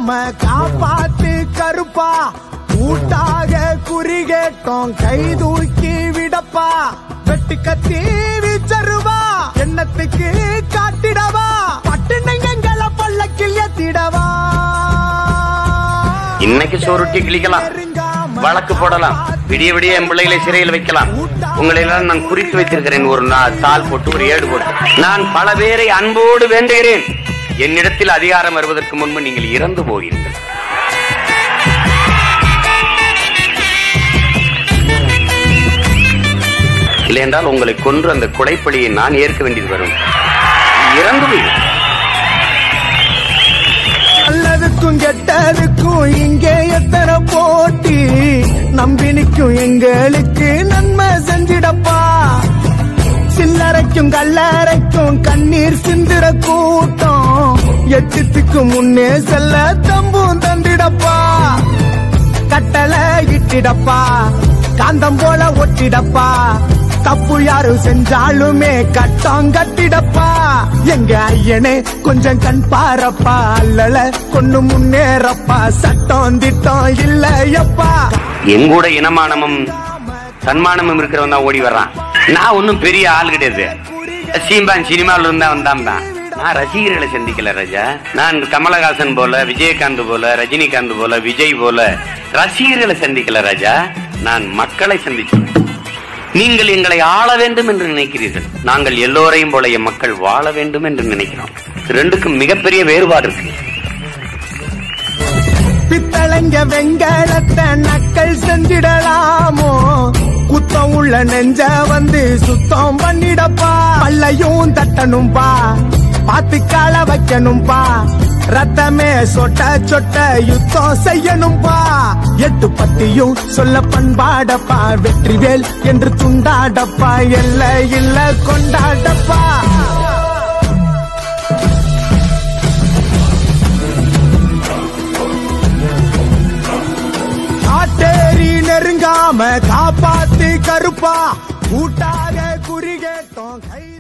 நெருங்காம காப்பாத்து கருப்பா கூட்டாக குறிகேட்டோம் கை தூக்கி விடப்பா வெட்டு கத்தி வீச்சருவா எண்ணத்துக்கு காட்டிடவா பட்டுனங்களை பல்லக்கில் ஏத்திடவா இன்னைக்கு சோறுட்டி கிழிக்கலாம் வழக்கு போடலாம் விடிய விடிய என் பிள்ளைகளை சிறையில் வைக்கலாம் உங்களை எல்லாம் நான் குறித்து வைத்திருக்கிறேன் ஒரு நாள் தாள் போட்டு ஒரு ஏடு போட்டு நான் பல பேரை அன்போடு வேண்டுகிறேன் என்னிடத்தில் அதிகாரம் வருவதற்கு முன்பு நீங்கள் இறந்து போகிறீர்கள் இல்லை என்றால் உங்களை கொன்று அந்த கொலைப்பழியை நான் ஏற்க வேண்டியது வரும் இறந்து போய் நல்லதுக்கும் கெட்டதுக்கும் இங்கே எத்தனை போட்டி நம்பி நிற்கும் எங்களுக்கு நன்மை செஞ்சிடப்பா சில்லறைக்கும் கல்லறைக்கும் கண்ணீர் சிந்திர கூட்டம் எட்டுத்துக்கு முன்னே செல்ல தம்பும் தந்திடப்பா கட்டளை இட்டிடப்பா காந்தம் போல ஒட்டிடப்பா தப்பு யாரு செஞ்சாலுமே கட்டம் கட்டிடப்பா எங்க ஐயனே கொஞ்சம் கண் பாரப்பா அல்லல கொண்டு முன்னேறப்பா சட்டம் திட்டம் இல்லையப்பா எங்கூட இனமானமும் தன்மானமும் இருக்கிறவன் தான் ஓடி வர்றான் நான் ஒன்னும் பெரிய ஆள் கிடையாது சீம்பான் சினிமாவில் இருந்தா வந்தான் தான் நான் ரசிகர்களை சந்திக்கல ராஜா நான் கமலஹாசன் போல விஜயகாந்த் போல ரஜினிகாந்த் போல விஜய் போல ரசிகர்களை சந்திக்கல ராஜா நான் மக்களை சந்திச்சேன் நீங்கள் எங்களை ஆள வேண்டும் என்று நினைக்கிறீர்கள் நாங்கள் எல்லோரையும் போல என் மக்கள் வாழ வேண்டும் என்று நினைக்கிறோம் இது ரெண்டுக்கும் மிகப்பெரிய வேறுபாடு இருக்கு பித்தளைங்க வெங்கலத்தை நக்கல் செஞ்சிடலாமோ குத்தம் உள்ள நெஞ்ச வந்து சுத்தம் பண்ணிடப்பா பல்லையும் தட்டணும்பா பாத்து கால வைக்கணும்பா ரத்தமே சொட்ட சொட்ட யுத்தம் செய்யணும்பா எட்டு பத்தியும் சொல்ல பண்பாடப்பா வெற்றிவேல் என்று துண்டாடப்பா எல்ல இல்ல கொண்டாடப்பா காட்டேரி நெருங்காம காப்பாத்து கருப்பா கூட்டாக குறிகேட்டோம் கை